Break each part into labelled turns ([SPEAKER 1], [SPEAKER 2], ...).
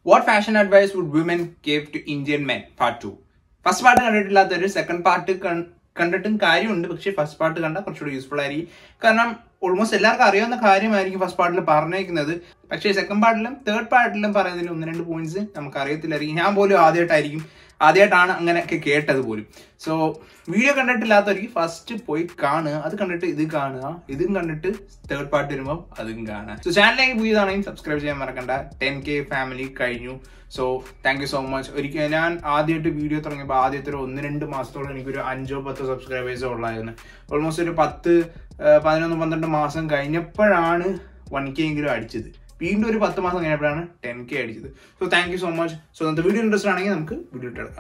[SPEAKER 1] what fashion advice would women gave to Indian men part two first part കണ്ടിട്ടില്ലാത്തൊരു second part കണ്ടിട്ടും കാര്യമുണ്ട് പക്ഷേ first part കണ്ടാൽ കുറച്ചുകൂടി യൂസ്ഫുൾ ആയിരിക്കും കാരണം ഓൾമോസ്റ്റ് എല്ലാവർക്കും അറിയാവുന്ന കാര്യമായിരിക്കും ഫസ്റ്റ് പാർട്ടിൽ പറഞ്ഞേക്കുന്നത് പക്ഷേ സെക്കൻഡ് പാർട്ടിലും തേർഡ് പാർട്ടിലും പറയുന്നതിൽ ഒന്ന് രണ്ട് പോയിന്റ്സ് നമുക്ക് അറിയത്തില്ലായിരിക്കും ഞാൻ പോലും ആദ്യമായിട്ടായിരിക്കും ആദ്യമായിട്ടാണ് അങ്ങനെയൊക്കെ കേട്ടത് പോലും സോ വീഡിയോ കണ്ടിട്ടില്ലാത്തവർക്ക് ഫസ്റ്റ് പോയി കാണുക അത് കണ്ടിട്ട് ഇത് കാണുക ഇതും കണ്ടിട്ട് തേർഡ് പാർട്ട് വരുമ്പോൾ അതും കാണുക സോ ചാനലിലേക്ക് പുതിയതാണെങ്കിൽ സബ്സ്ക്രൈബ് ചെയ്യാൻ മറക്കണ്ട ടെൻ കെ ഫാമിലി കഴിഞ്ഞു so thank you so much ഒരിക്കൽ ഞാൻ ആദ്യമായിട്ട് വീഡിയോ തുടങ്ങിയപ്പോൾ ആദ്യത്തെ ഒരു ഒന്ന് രണ്ട് മാസത്തോളം എനിക്കൊരു അഞ്ചോ പത്തോ സബ്സ്ക്രൈബേഴ്സോ ഉള്ളായിരുന്നു ഓൾമോസ്റ്റ് ഒരു പത്ത് ആ, പതിനൊന്ന് പന്ത്രണ്ട് മാസം കഴിഞ്ഞപ്പോഴാണ് വൺ കെ എങ്കിലും അടിച്ചത് വീണ്ടും ഒരു പത്ത് മാസം കഴിഞ്ഞപ്പോഴാണ് ടെൻ കെ അടിച്ചത് so thank you so much so ഇന്നത്തെ വീഡിയോ ഇൻട്രസ്റ്റ് ആണെങ്കിൽ നമുക്ക് വീഡിയോ ഇട്ടെടുക്കാം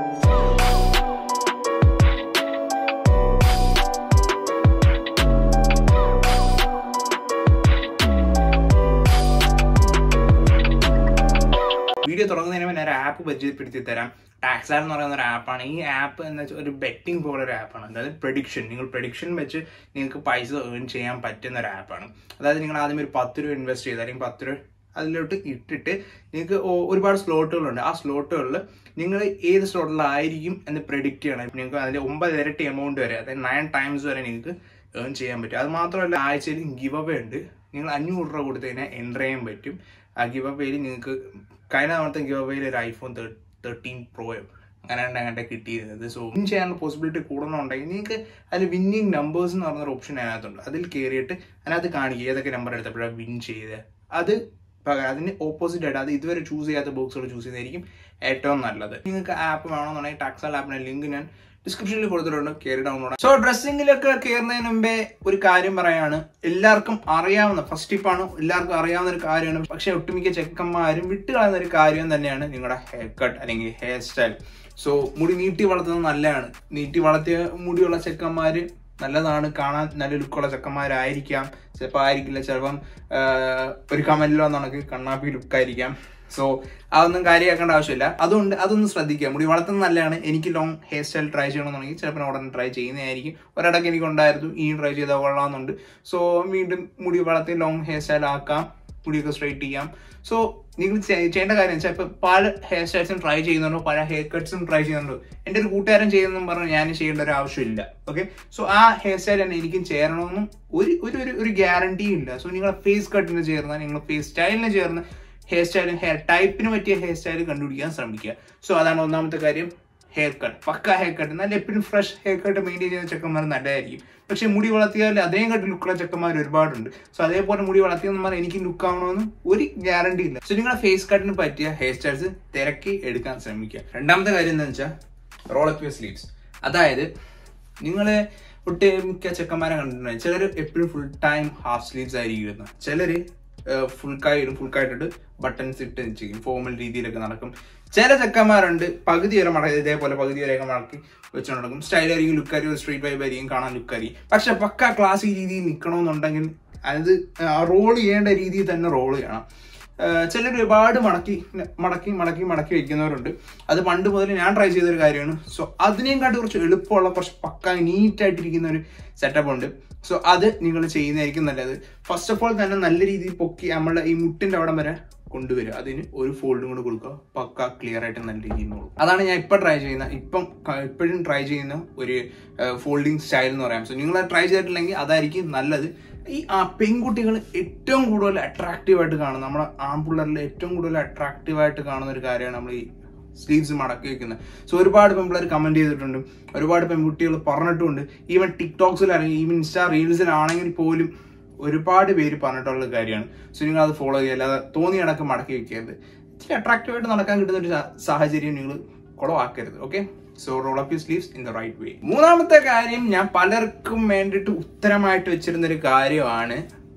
[SPEAKER 1] വീഡിയോ തുടങ്ങുന്നതിന് മുന്നേ ഒരു ആപ്പ് പരിചയപ്പെടുത്തി തരാം ടാക്സാർ എന്ന് പറയുന്ന ഒരു ആപ്പാണ് ഈ ആപ്പ് എന്ന് വെച്ചാൽ ഒരു ബെറ്റിംഗ് പോലെ ഒരു ആപ്പാണ് അതായത് പ്രഡിക്ഷൻ നിങ്ങൾ പ്രഡിക്ഷൻ വെച്ച് നിങ്ങൾക്ക് പൈസ ഏൺ ചെയ്യാൻ പറ്റുന്ന ഒരു ആപ്പാണ് അതായത് നിങ്ങൾ ആദ്യം ഒരു പത്ത് രൂപ ഇൻവെസ്റ്റ് ചെയ്ത് അല്ലെങ്കിൽ പത്ത് രൂപ അതിലോട്ട് ഇട്ടിട്ട് നിങ്ങൾക്ക് ഒ- ഒരുപാട് സ്ലോട്ടുകളുണ്ട് ആ സ്ലോട്ടുകളിൽ നിങ്ങൾ ഏത് സ്ലോട്ടിലായിരിക്കും എന്ന് പ്രെഡിക്റ്റ് ചെയ്യണം നിങ്ങൾക്ക് അതിൽ ഒമ്പത് ഇരട്ടി എമൗണ്ട് വരെ അതായത് നയൻ ടൈംസ് വരെ നിങ്ങൾക്ക് ഏൺ ചെയ്യാൻ പറ്റും അത് മാത്രമല്ല ആഴ്ചയിൽ ഗിവ് അവേ ഉണ്ട് നിങ്ങൾ അഞ്ഞൂറ് രൂപ കൊടുത്ത് കഴിഞ്ഞാൽ എൻ്റർ ചെയ്യാൻ പറ്റും ആ ഗിവ് അവേയിൽ നിങ്ങൾക്ക് കഴിഞ്ഞ തവണത്തെ ഗിവ് അവേയിൽ ഒരു ഐഫോൺ തേർട്ടീൻ പ്രോയോ അങ്ങനെ അങ്ങനെ കിട്ടിയിരുന്നത് സോ വിൻ ചെയ്യാനുള്ള പോസിബിലിറ്റി കൂടുന്നുണ്ടെങ്കിൽ നിങ്ങൾക്ക് അതിൽ വിന്നിങ് നമ്പേഴ്സ് എന്ന് പറഞ്ഞൊരു ഓപ്ഷൻ അതിനകത്തുണ്ട് അതിൽ കയറിയിട്ട് അതിനകത്ത് കാണിക്കുക ഏതൊക്കെ നമ്പർ എടുത്തപ്പോഴാണ് വിൻ ചെയ്ത് അത് പകരം അതിന് ഓപ്പോസിറ്റ് ആയിട്ട് അത് ഇതുവരെ ചൂസ് ചെയ്യാത്ത ബോക്സുകൾ ചൂസ് ചെയ്യുന്നതായിരിക്കും ഏറ്റവും നല്ലത് നിങ്ങൾക്ക് ആപ്പ് വേണമെന്നുണ്ടെങ്കിൽ ടാക്സൽ ആപ്പിന്റെ ലിങ്ക് ഞാൻ ഡിസ്ക്രിപ്ഷനിൽ കൊടുത്തിട്ടുണ്ട് കയറി ഡൗൺലോഡ് സോ ഡ്രസ്സിങ്ങിലൊക്കെ കയറുന്നതിന് മുമ്പേ ഒരു കാര്യം പറയാണ് എല്ലാവർക്കും അറിയാവുന്ന ഫസ്റ്റ് ടിപ്പാണ് എല്ലാവർക്കും അറിയാവുന്ന ഒരു കാര്യമാണ് പക്ഷെ ഒട്ടുമിക്ക ചെക്കന്മാരും വിട്ടുകളയുന്ന ഒരു കാര്യം തന്നെയാണ് നിങ്ങളുടെ ഹെയർ കട്ട് അല്ലെങ്കിൽ ഹെയർ സ്റ്റൈൽ സോ മുടി നീട്ടി വളർത്തുന്നത് നല്ലതാണ് നീട്ടി വളർത്തിയ മുടിയുള്ള ചെക്കന്മാര് നല്ലതാണ് കാണാൻ നല്ല ലുക്കുള്ള ചെക്കന്മാരായിരിക്കാം ചിലപ്പോൾ ആയിരിക്കില്ല ചിലപ്പം ആഹ്, ഒരു കമന്റിലോ നടക്ക് കണ്ണാപ്പി ലുക്കായിരിക്കാം സോ അതൊന്നും കാര്യമാക്കേണ്ട ആവശ്യമില്ല അതുകൊണ്ട് അതൊന്ന് ശ്രദ്ധിക്കുക മുടി വളർത്തുന്നത് നല്ലതാണ് എനിക്ക് ലോങ് ഹെയർ സ്റ്റൈൽ ട്രൈ ചെയ്യണമെന്നുണ്ടെങ്കിൽ ചിലപ്പോൾ ഉടനെ ട്രൈ ചെയ്യുന്നതായിരിക്കും ഒരിടയ്ക്ക് എനിക്ക് ഉണ്ടായിരുന്നു ഈ ട്രൈ ചെയ്താൽ കൊള്ളാമെന്നുണ്ട് സോ വീണ്ടും മുടി വളർത്തി ലോങ് ഹെയർ സ്റ്റൈൽ ആക്കാം മുടിയൊക്കെ സ്ട്രൈറ്റ് ചെയ്യാം സോ നിങ്ങൾ ചെ- ചെയ്യേണ്ട കാര്യം വെച്ചാൽ ഇപ്പൊ പല ഹെയർ സ്റ്റൈൽസും ട്രൈ ചെയ്യുന്നുണ്ടോ പല ഹെയർ കട്ട്സും ട്രൈ ചെയ്യുന്നുണ്ടോ എൻ്റെ ഒരു കൂട്ടുകാരൻ ചെയ്യുന്നെന്നും പറഞ്ഞ് ഞാൻ ചെയ്യേണ്ട ഒരു ആവശ്യമില്ല ഓക്കെ സോ ആ ഹെയർ സ്റ്റൈൽ തന്നെ എനിക്കും ചേരണമെന്നും ഒരു ഒരു ഒരു ഒരു ഗ്യാരണ്ടിയും ഇല്ല സോ നിങ്ങളെ ഫേസ് കട്ടിന് ചേർന്ന നിങ്ങളെ ഫേസ് സ്റ്റൈലിന് ചേർന്ന് ഹെയർ സ്റ്റൈലും ഹെയർ ടൈപ്പിന് പറ്റിയ ഹെയർ സ്റ്റൈൽ കണ്ടുപിടിക്കാൻ ശ്രമിക്കുക സോ അതാണ് ഒന്നാമത്തെ കാര്യം ഹെയർ കട്ട് പക്ക ഹെയർ കട്ട് നല്ല എപ്പോഴും ഫ്രഷ് ഹെയർ കട്ട് മെയിൻറ്റെയിൻ ചെയ്യുന്ന ചെക്കന്മാർ നല്ലതായിരിക്കും പക്ഷെ മുടി വളർത്തിയാൽ അതേം കട്ട് ലുക്കുള്ള ചെക്കന്മാർ ഒരുപാടുണ്ട് സോ അതേപോലെ മുടി വളർത്തിയെന്ന് എനിക്ക് ലുക്ക് ആവണമെന്ന് ഒരു ഗ്യാരണ്ടി ഇല്ല സോ നിങ്ങളുടെ ഫേസ് കട്ടിന് പറ്റിയ ഹെയർ സ്റ്റൈൽസ് തിരക്കി എടുക്കാൻ ശ്രമിക്കുക രണ്ടാമത്തെ കാര്യം എന്താണെന്ന് വെച്ചാൽ റോൾ അപ്പ് യുവർ സ്ലീവ്സ് അതായത് നിങ്ങൾ ഒട്ടുമിക്ക ചെക്കന്മാരെ കണ്ടിട്ടുണ്ട് ചിലർ എപ്പോഴും ഫുൾ ടൈം ഹാഫ് സ്ലീവ്സ് ആയിരിക്കും ഇടുന്നത് ചിലര് ഫുൾ കായ് ഇടും ഫുൾ കായിട്ട് ഇട്ട് ബട്ടൺസ് ഇട്ട് ചെയ്യും ഫോമൽ രീതിയിലൊക്കെ നടക്കും ചില ചെക്കന്മാരുണ്ട് പകുതി വരെ മടക്കി ഇതേപോലെ പകുതി വരെയൊക്കെ മടക്കി വെച്ചുകൊണ്ട് നടക്കും സ്റ്റൈൽ ആയിരിക്കും ലുക്ക് ആയിരിക്കും സ്ട്രീറ്റ് വൈബ് ആയിരിക്കും കാണാൻ ലുക്ക് ആയിരിക്കും പക്ഷെ പക്ക ക്ലാസിക് രീതിയിൽ നിൽക്കണമെന്നുണ്ടെങ്കിൽ അത് റോൾ ചെയ്യേണ്ട രീതിയിൽ തന്നെ റോൾ ചെയ്യണം ചിലർ ഒരുപാട് മടക്കി മടക്കി മടക്കി മടക്കി വെക്കുന്നവരുണ്ട് അത് പണ്ട് മുതൽ ഞാൻ ട്രൈ ചെയ്തൊരു കാര്യമാണ് സോ അതിനേക്കാട്ടി കുറച്ച് എളുപ്പമുള്ള കുറച്ച് പക്ക നീറ്റായിട്ടിരിക്കുന്ന ഒരു സെറ്റപ്പ് ഉണ്ട് സോ അത് നിങ്ങൾ ചെയ്യുന്നതായിരിക്കും നല്ലത് ഫസ്റ്റ് ഓഫ് ഓൾ തന്നെ നല്ല രീതിയിൽ പൊക്കി നമ്മളെ ഈ മുട്ടിന്റെ അവിടം വരെ കൊണ്ടുവരിക അതിന് ഒരു ഫോൾഡും കൂടെ കൊടുക്കുക പക്ക ക്ലിയർ ആയിട്ട് നല്ല രീതിയിൽ നോക്കും അതാണ് ഞാൻ ഇപ്പം ട്രൈ ചെയ്യുന്ന ഇപ്പം ഇപ്പോഴും ട്രൈ ചെയ്യുന്ന ഒരു ഫോൾഡിങ് സ്റ്റൈൽ എന്ന് പറയാം സോ നിങ്ങൾ ട്രൈ ചെയ്തിട്ടില്ലെങ്കിൽ അതായിരിക്കും നല്ലത് ഈ ആ പെൺകുട്ടികൾ ഏറ്റവും കൂടുതൽ അട്രാക്റ്റീവ് ആയിട്ട് കാണുന്നത് നമ്മുടെ ആൺപിള്ളേരിൽ ഏറ്റവും കൂടുതൽ അട്രാക്റ്റീവ് ആയിട്ട് കാണുന്ന ഒരു കാര്യമാണ് നമ്മൾ ഈ സ്ലീവ്സ് മടക്കി വെക്കുന്നത് സോ ഒരുപാട് പെൺപിള്ളേർ കമന്റ് ചെയ്തിട്ടുണ്ട് ഒരുപാട് പെൺകുട്ടികൾ പറഞ്ഞിട്ടുമുണ്ട് ഈവൻ ടിക്ടോക്സിലാണെങ്കിൽ ഈവൻ ഇൻസ്റ്റാ റീൽസിലാണെങ്കിൽ പോലും ഒരുപാട് പേര് പറഞ്ഞിട്ടുള്ള കാര്യമാണ് സോ നിങ്ങൾ അത് ഫോളോ ചെയ്യുക അല്ലാതെ തോന്നി അടക്കം മടക്കി വെക്കരുത് ഇച്ചിരി അട്രാക്റ്റീവ് ആയിട്ട് നടക്കാൻ കിട്ടുന്ന ഒരു സാ- സാഹചര്യം നിങ്ങൾ കുളവാക്കരുത് okay so roll up you sleeves in the right way മൂന്നാമത്തെ കാര്യം ഞാൻ പലർക്കും വേണ്ടിയിട്ട് ഉത്തരമായിട്ട് വെച്ചിരുന്ന ഒരു കാര്യമാണ്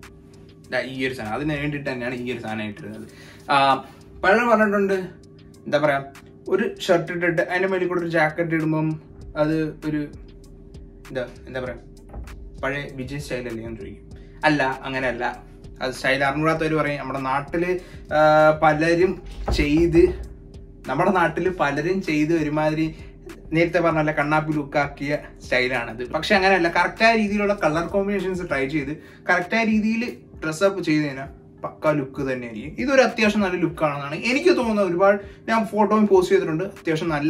[SPEAKER 1] ദാ ഈ ഒരു സാധനം അതിന് വേണ്ടിയിട്ട് തന്നെയാണ് ഈ ഒരു സാധനം ഇട്ടിരുന്നത് ആ, പലരും പറഞ്ഞിട്ടുണ്ട് എന്താ പറയാ ഒരു ഷർട്ട് ഇട്ടിട്ട് അതിന്റെ മേലിൽ കൂടെ ഒരു ജാക്കറ്റ് ഇടുമ്പം അത് ഒരു എന്താ എന്താ പറയാ പഴയ വിജയ് സ്റ്റൈലല്ലേ എന്ന് ചോദിക്കും അല്ല അങ്ങനെയല്ല അത് സ്റ്റൈൽ അറിഞ്ഞൂടാത്തവർ പറയും നമ്മുടെ നാട്ടില് ആ, പലരും ചെയ്ത് നമ്മുടെ നാട്ടിൽ പലരും ചെയ്ത് ഒരുമാതിരി നേരത്തെ പറഞ്ഞ കണ്ണാപ്പി ലുക്കാക്കിയ സ്റ്റൈലാണത് പക്ഷെ അങ്ങനെയല്ല കറക്റ്റായ രീതിയിലുള്ള കളർ കോമ്പിനേഷൻസ് ട്രൈ ചെയ്ത് കറക്റ്റായ രീതിയിൽ ഡ്രസ്സപ്പ് ചെയ്ത് കഴിഞ്ഞാൽ പക്ക ലുക്ക് തന്നെയായിരിക്കും ഇതൊരു അത്യാവശ്യം നല്ല ലുക്കാണെന്നാണ് എനിക്ക് തോന്നുന്നത് ഒരുപാട് ഞാൻ ഫോട്ടോയും പോസ്റ്റ് ചെയ്തിട്ടുണ്ട് അത്യാവശ്യം നല്ല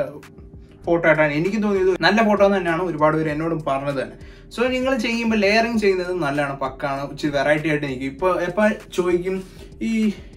[SPEAKER 1] ഫോട്ടോ ആയിട്ടാണ് എനിക്ക് തോന്നിയത് നല്ല ഫോട്ടോ തന്നെയാണ് ഒരുപാട് പേര് എന്നോടും പറഞ്ഞത് തന്നെ സോ നിങ്ങൾ ചെയ്യുമ്പോൾ ലെയറിങ് ചെയ്യുന്നത് നല്ലതാണ് പക്കാണ് ഇച്ചിരി വെറൈറ്റി ആയിട്ട് എനിക്ക് ഇപ്പോൾ എപ്പോൾ ചോദിക്കും ഈ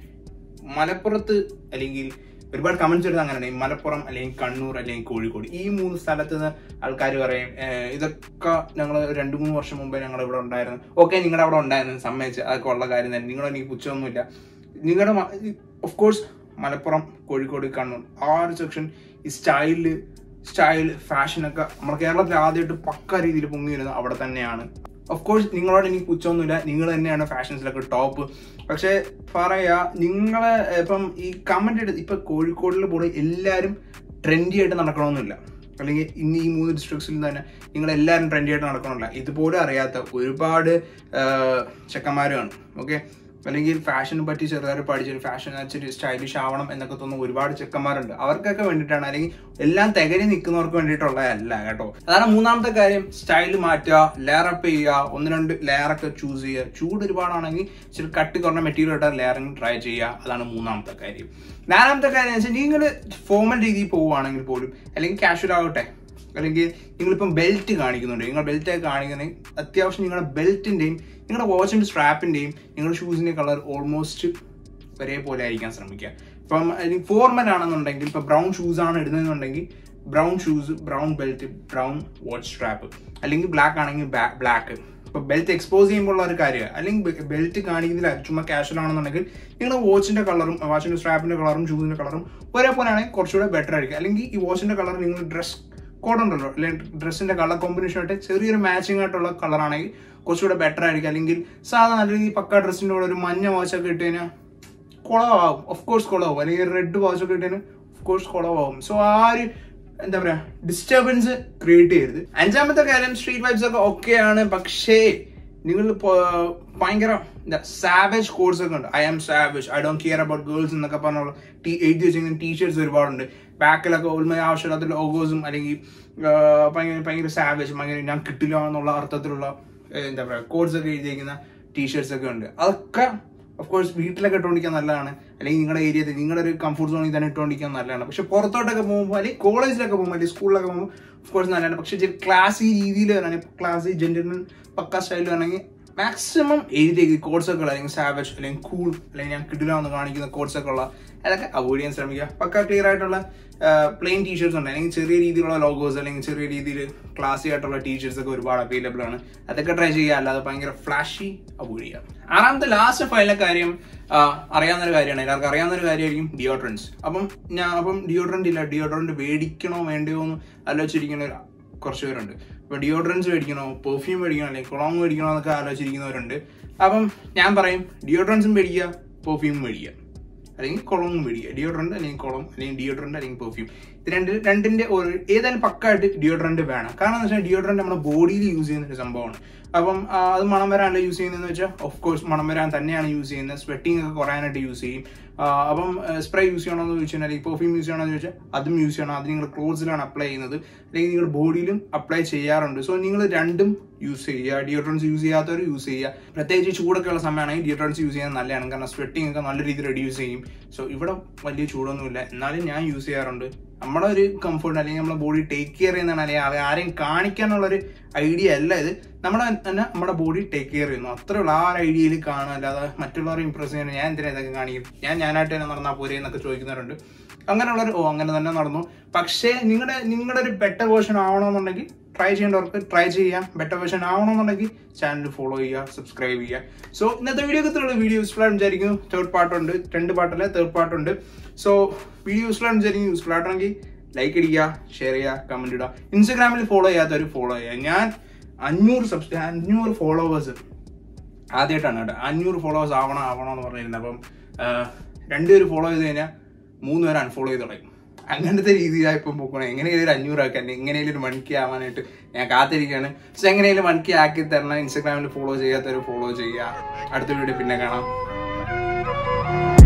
[SPEAKER 1] മലപ്പുറത്ത് അല്ലെങ്കിൽ ഒരുപാട് കമന്റ്സ് വരുന്നത് അങ്ങനെയാണ് ഈ മലപ്പുറം അല്ലെങ്കിൽ കണ്ണൂർ അല്ലെങ്കിൽ കോഴിക്കോട് ഈ മൂന്ന് സ്ഥലത്ത് നിന്ന് ആൾക്കാർ പറയും "ഏഹ്, ഇതൊക്കെ ഞങ്ങൾ രണ്ട് മൂന്ന് വർഷം മുമ്പേ ഞങ്ങൾ ഇവിടെ ഉണ്ടായിരുന്നു ഓക്കെ നിങ്ങളുടെ അവിടെ ഉണ്ടായിരുന്നു സമ്മതിച്ച് അതൊക്കെ ഉള്ള കാര്യം തന്നെ നിങ്ങൾ എനിക്ക് പുച്ഛമൊന്നുമില്ല നിങ്ങളുടെ ഓഫ് കോഴ്സ് മലപ്പുറം കോഴിക്കോട് കണ്ണൂർ ആ ഒരു സെക്ഷൻ ഈ സ്റ്റൈലില് സ്റ്റൈൽ ഫാഷനൊക്കെ നമ്മുടെ കേരളത്തിൽ ആദ്യമായിട്ട് പക്ക രീതിയിൽ പൊങ്ങി വരുന്നത് അവിടെ തന്നെയാണ് ഓഫ് കോഴ്സ് നിങ്ങളോട് എനിക്ക് പുച്ഛമൊന്നുമില്ല നിങ്ങൾ തന്നെയാണ് ഫാഷൻസിലൊക്കെ ടോപ്പ് പക്ഷേ പറയാ നിങ്ങളെ ഇപ്പം ഈ കമന്റ് എടുത്ത് ഇപ്പൊ കോഴിക്കോടിൽ പോലും എല്ലാവരും ട്രെൻഡി ആയിട്ട് നടക്കണമെന്നില്ല അല്ലെങ്കിൽ ഇന്ന് ഈ മൂന്ന് ഡിസ്ട്രിക്ട്സിൽ തന്നെ നിങ്ങൾ എല്ലാവരും ട്രെൻഡി ആയിട്ട് നടക്കണമില്ല ഇതുപോലും അറിയാത്ത ഒരുപാട് ചെക്കന്മാരും ആണ് ഓക്കെ അല്ലെങ്കിൽ ഫാഷനെ പറ്റി ചെറുതായിട്ട് പഠിച്ചൊരു ഫാഷൻ ഇച്ചിരി സ്റ്റൈലിഷ് ആവണം എന്നൊക്കെ തോന്നുന്ന ഒരുപാട് ചെക്കന്മാരുണ്ട് അവർക്കൊക്കെ വേണ്ടിയിട്ടാണ് അല്ലെങ്കിൽ എല്ലാം തികഞ്ഞ് നിൽക്കുന്നവർക്ക് വേണ്ടിയിട്ടുള്ളതല്ല കേട്ടോ അതാണ് മൂന്നാമത്തെ കാര്യം സ്റ്റൈൽ മാറ്റുക ലെയറപ്പ് ചെയ്യുക ഒന്ന് രണ്ട് ലെയറൊക്കെ ചൂസ് ചെയ്യുക ചൂട് ഒരുപാടാണെങ്കിൽ ഇച്ചിരി കട്ടി കുറഞ്ഞ മെറ്റീരിയൽ ഇട്ടാൽ ലെയറിങ് ട്രൈ ചെയ്യുക അതാണ് മൂന്നാമത്തെ കാര്യം നാലാമത്തെ കാര്യം എന്ന് വെച്ചാൽ നിങ്ങൾ ഫോമൽ രീതിയിൽ പോവുകയാണെങ്കിൽ പോലും അല്ലെങ്കിൽ കാഷ്വൽ ആകട്ടെ അല്ലെങ്കിൽ നിങ്ങളിപ്പം ബെൽറ്റ് കാണിക്കുന്നുണ്ട് നിങ്ങൾ ബെൽറ്റ് ഒക്കെ കാണിക്കുന്നെങ്കിൽ അത്യാവശ്യം നിങ്ങളുടെ ബെൽറ്റിന്റെയും നിങ്ങളുടെ വാച്ചിന്റെ സ്ട്രാപ്പിന്റെയും നിങ്ങളുടെ ഷൂസിന്റെ കളർ ഓൾമോസ്റ്റ് ഒരേപോലെ ആയിരിക്കാൻ ശ്രമിക്കുക ഇപ്പം ഫോർമൽ ആണെന്നുണ്ടെങ്കിൽ ഇപ്പൊ ബ്രൗൺ ഷൂസ് ആണ് ഇടുന്നതെന്നുണ്ടെങ്കിൽ brown shoes brown belt brown watch strap അല്ലെങ്കിൽ ബ്ലാക്ക് ആണെങ്കിൽ ബ്ലാക്ക് ഇപ്പൊ ബെൽറ്റ് എക്സ്പോസ് ചെയ്യുമ്പോൾ ഉള്ള ഒരു കാര്യം അല്ലെങ്കിൽ ബെൽറ്റ് കാണിക്കുന്നില്ല ചുമ്മാ കാഷ്വൽ ആണെന്നുണ്ടെങ്കിൽ നിങ്ങളുടെ വാച്ചിന്റെ കളറും വാച്ചിന്റെ സ്ട്രാപ്പിന്റെ കളറും ഷൂസിന്റെ കളറും ഒരേപോലെ ആണെങ്കിൽ കുറച്ചുകൂടെ ബെറ്റർ ആയിരിക്കും അല്ലെങ്കിൽ ഈ വാച്ചിന്റെ കളർ നിങ്ങൾ ഡ്രസ് കോഡ് ഉണ്ടല്ലോ അല്ലെങ്കിൽ ഡ്രസ്സിന്റെ കളർ കോമ്പിനേഷൻ ആയിട്ട് ചെറിയൊരു മാച്ചിങ് ആയിട്ടുള്ള കളറാണെങ്കിൽ കുറച്ചുകൂടെ ബെറ്റർ ആയിരിക്കും അല്ലെങ്കിൽ സാധാരണ നല്ല രീതിയിൽ പക്ക ഡ്രസ്സിന്റെ കൂടെ ഒരു മഞ്ഞ വാച്ചൊക്കെ ഇട്ട് കഴിഞ്ഞാൽ കുളമാവും ഓഫ് കോഴ്സ് കുളമാവും അല്ലെങ്കിൽ റെഡ് വാച്ചൊക്കെ ഇട്ട് കഴിഞ്ഞാൽ ഓഫ് കോഴ്സ് കുളമാവും സോ ആ ഒരു എന്താ പറയാ ഡിസ്റ്റർബൻസ് ക്രിയേറ്റ് ചെയ്യരുത് അഞ്ചാമത്തെ കാര്യം സ്ട്രീറ്റ് വൈബ്സ് ഒക്കെ ഓക്കെയാണ് പക്ഷേ നിങ്ങൾ ഭയങ്കര എന്താ സാവേജ് കോഴ്സ് ഒക്കെ ഉണ്ട് I am savage I don't care about girls എന്നൊക്കെ പറഞ്ഞുള്ള ടീ എഴുതി വെച്ചിരിക്കുന്ന ടീഷർട്സ് ഒരുപാടുണ്ട് ബാക്കിലൊക്കെ ഉൾമ ആവശ്യമില്ലാത്ത ലോഗോസും അല്ലെങ്കിൽ ആ, ഭയങ്കര ഭയങ്കര സാവേജ് ഭയങ്കര ഞാൻ കിട്ടില്ല എന്നുള്ള അർത്ഥത്തിലുള്ള ഏ, എന്താ പറയുക കോഡ്സ് ഒക്കെ എഴുതിയിരിക്കുന്ന ടീഷർട്സ് ഒക്കെ ഉണ്ട് അതൊക്കെ ഓഫ് കോഴ്സ് വീട്ടിലൊക്കെ ഇട്ടുകൊണ്ടിരിക്കാൻ നല്ലതാണ് അല്ലെങ്കിൽ നിങ്ങളുടെ ഏരിയയിൽ നിങ്ങളുടെ ഒരു കംഫർട്ട് സോണിൽ തന്നെ ഇട്ടുകൊണ്ടിരിക്കാൻ നല്ലതാണ് പക്ഷെ പുറത്തോട്ടൊക്കെ പോകുമ്പോൾ അല്ലെങ്കിൽ കോളേജിലൊക്കെ പോകുമ്പോൾ അല്ലെങ്കിൽ സ്കൂളിലൊക്കെ പോകുമ്പോൾ ഓഫ് കോഴ്സ് നല്ലതാണ് പക്ഷെ ഇച്ചിരി ക്ലാസി രീതിയിൽ വരാണെങ്കിൽ ക്ലാസി ജെന്റിൽമൻ പക്ക സ്റ്റൈലിൽ വേണമെങ്കിൽ മാക്സിമം എഴുതി കോഡ്സ് ഒക്കെ ഉള്ള അല്ലെങ്കിൽ സാവച്ച് അല്ലെങ്കിൽ കൂൾ അല്ലെങ്കിൽ ഞാൻ കിടിലാന്ന് കാണിക്കുന്ന കോഡ്സ് ഒക്കെ ഉള്ള അതൊക്കെ അവോയ്ഡ് ചെയ്യാൻ ശ്രമിക്കുക പക്ക ക്ലിയർ ആയിട്ടുള്ള പ്ലെയിൻ ടീഷർട്സ് ഉണ്ട് അല്ലെങ്കിൽ ചെറിയ രീതിയിലുള്ള ലോഗോസ് അല്ലെങ്കിൽ ചെറിയ രീതിയിൽ ക്ലാസി ആയിട്ടുള്ള ടീഷർട്സ് ഒക്കെ ഒരുപാട് അവൈലബിൾ ആണ് അതൊക്കെ ട്രൈ ചെയ്യുക അല്ലാതെ ഭയങ്കര ഫ്ലാഷി അവോയ്ഡ് ചെയ്യുക ആറാമത്തെ ലാസ്റ്റ് ഫൈനൽ കാര്യം ആ, അറിയാവുന്ന ഒരു കാര്യമാണ് എല്ലാവർക്കും അറിയാവുന്ന ഒരു കാര്യമായിരിക്കും ഡിയോഡ്രൻസ് അപ്പം ഞാൻ അപ്പം ഡിയോഡ്രന്റ് ഇല്ല ഡിയോഡ്രന്റ് മേടിക്കണോ വേണ്ടയോ എന്ന് ആലോചിച്ചിരിക്കുന്ന ഒരു കുറച്ച് പേരുണ്ട് ഇപ്പൊ ഡിയോഡ്രൻസ് മേടിക്കണോ പെർഫ്യൂം മേടിക്കണോ അല്ലെങ്കിൽ കൊളോങ് മേടിക്കണോ എന്നൊക്കെ ആലോചിച്ചിരിക്കുന്നവരുണ്ട് അപ്പം ഞാൻ പറയും ഡിയോഡ്രൻസും മേടിക്കുക പെർഫ്യൂം മേടിക്കുക അല്ലെങ്കിൽ കൊളവും മേടിക്കുക ഡിയോഡ്രന്റ് അല്ലെങ്കിൽ കൊളം അല്ലെങ്കിൽ ഡിയോഡ്രന്റ് അല്ലെങ്കിൽ പെർഫ്യൂം ഇത് രണ്ട് രണ്ടിന്റെ ഒരു ഏതായാലും പക്കായിട്ട് ഡിയോഡ്രന്റ് വേണം കാരണം എന്ന് വെച്ചാൽ ഡിയോഡ്രന്റ് നമ്മുടെ ബോഡിയിൽ യൂസ് ചെയ്യുന്ന ഒരു സംഭവമാണ് അപ്പം ആ, അത് മണം വരാനല്ല യൂസ് ചെയ്യുന്നതെന്ന് വെച്ചാൽ ഓഫ് കോഴ്സ് മണം വരാൻ തന്നെയാണ് യൂസ് ചെയ്യുന്നത് സ്വെറ്റിംഗ് ഒക്കെ കുറയാനായിട്ട് യൂസ് ചെയ്യും ആ, അപ്പം സ്പ്രേ യൂസ് ചെയ്യണമെന്ന് ചോദിച്ചാൽ അല്ലെങ്കിൽ പെർഫ്യൂം യൂസ് ചെയ്യണമെന്ന് ചോദിച്ചാൽ അതും യൂസ് ചെയ്യണം അത് നിങ്ങൾ ക്ലോത്ത്സിലാണ് അപ്ലൈ ചെയ്യുന്നത് അല്ലെങ്കിൽ നിങ്ങൾ ബോഡിയിലും അപ്ലൈ ചെയ്യാറുണ്ട് സോ നിങ്ങൾ രണ്ടും യൂസ് ചെയ്യുക ഡിയോഡ്രൻസ് യൂസ് ചെയ്യാത്തവർ യൂസ് ചെയ്യുക പ്രത്യേകിച്ച് ചൂടൊക്കെ ഉള്ള സമയമാണെങ്കിൽ ഡിയോഡ്രൻസ് യൂസ് ചെയ്യാൻ നല്ലതാണ് കാരണം സ്വെറ്റിംഗ് ഒക്കെ നല്ല രീതിയിൽ റെഡ്യൂസ് ചെയ്യും സോ ഇവിടെ വലിയ ചൂടൊന്നുമില്ല എന്നാലും ഞാൻ യൂസ് ചെയ്യാറുണ്ട് നമ്മുടെ ഒരു കംഫർട്ട് അല്ലെങ്കിൽ നമ്മുടെ ബോഡി ടേക്ക് കെയർ ചെയ്യുന്നതാണ് അല്ലെങ്കിൽ അത് ആരെയും കാണിക്കാനുള്ള ഒരു ഐഡിയ അല്ല ഇത് നമ്മുടെ തന്നെ നമ്മുടെ ബോഡി ടേക്ക് കെയർ ചെയ്യുന്നു അത്രേ ഉള്ളൂ ആ ഒരു ഐഡിയയിൽ കാണുക അല്ലാതെ മറ്റുള്ളവരെ ഇംപ്രസ് ചെയ്യാൻ ഞാൻ എന്തിനാ ഇതൊക്കെ കാണിക്കും ഞാൻ ഞാനായിട്ട് തന്നെ നടന്നാൽ പോരെ എന്നൊക്കെ ചോദിക്കുന്നവരുണ്ട് അങ്ങനെയുള്ളവർ ഓ അങ്ങനെ തന്നെ നടന്നു പക്ഷേ നിങ്ങളുടെ നിങ്ങളുടെ ഒരു ബെറ്റർ വേർഷൻ ആവണമെന്നുണ്ടെങ്കിൽ ട്രൈ ചെയ്യേണ്ടവർക്ക് ട്രൈ ചെയ്യാം ബെറ്റർ വേർഷൻ ആവണമെന്നുണ്ടെങ്കിൽ ചാനൽ ഫോളോ ചെയ്യുക സബ്സ്ക്രൈബ് ചെയ്യുക സോ ഇന്നത്തെ വീഡിയോ കത്തുള്ള വീഡിയോ യൂസ്ഫുൾ ആണെന്ന് വിചാരിക്കുന്നു തേർഡ് പാർട്ടുണ്ട് രണ്ട് പാർട്ടല്ല തേർഡ് പാർട്ടുണ്ട് സോ വീഡിയോ യൂസ്ഫുൾ ആണെന്ന് വിചാരിക്കുന്നു യൂസ്ഫുൾ ആയിട്ടാണെങ്കിൽ ലൈക്ക് അടിക്കുക ഷെയർ ചെയ്യുക കമന്റ് ഇടുക ഇൻസ്റ്റാഗ്രാമിൽ ഫോളോ ചെയ്യാത്തവർ ഫോളോ ചെയ്യുക ഞാൻ അഞ്ഞൂറ് സബ്സ്ക്രൈ അഞ്ഞൂറ് ഫോളോവേഴ്സ് ആദ്യമായിട്ടാണ് കേട്ടോ അഞ്ഞൂറ് ഫോളോവേഴ്സ് ആവണം ആവണം എന്ന് പറഞ്ഞിരുന്നത് അപ്പം ആ, രണ്ടുപേര് ഫോളോ ചെയ്ത് കഴിഞ്ഞാൽ മൂന്ന് പേര് അൺഫോളോ ചെയ്ത് തുടങ്ങി അങ്ങനത്തെ രീതിയിലാണ് ഇപ്പം പോക്കണേ എങ്ങനെയാലും ഒരു അഞ്ഞൂറ് ആക്കാൻ എങ്ങനെയാലും ഒരു മണിക്ക് ആവാനായിട്ട് ഞാൻ കാത്തിരിക്കുകയാണ് പക്ഷെ എങ്ങനെയാലും മണിക്ക് ആക്കി തരണം ഇൻസ്റ്റാഗ്രാമിൽ ഫോളോ ചെയ്യാത്തവർ ഫോളോ ചെയ്യുക അടുത്ത വീഡിയോ പിന്നെ കാണാം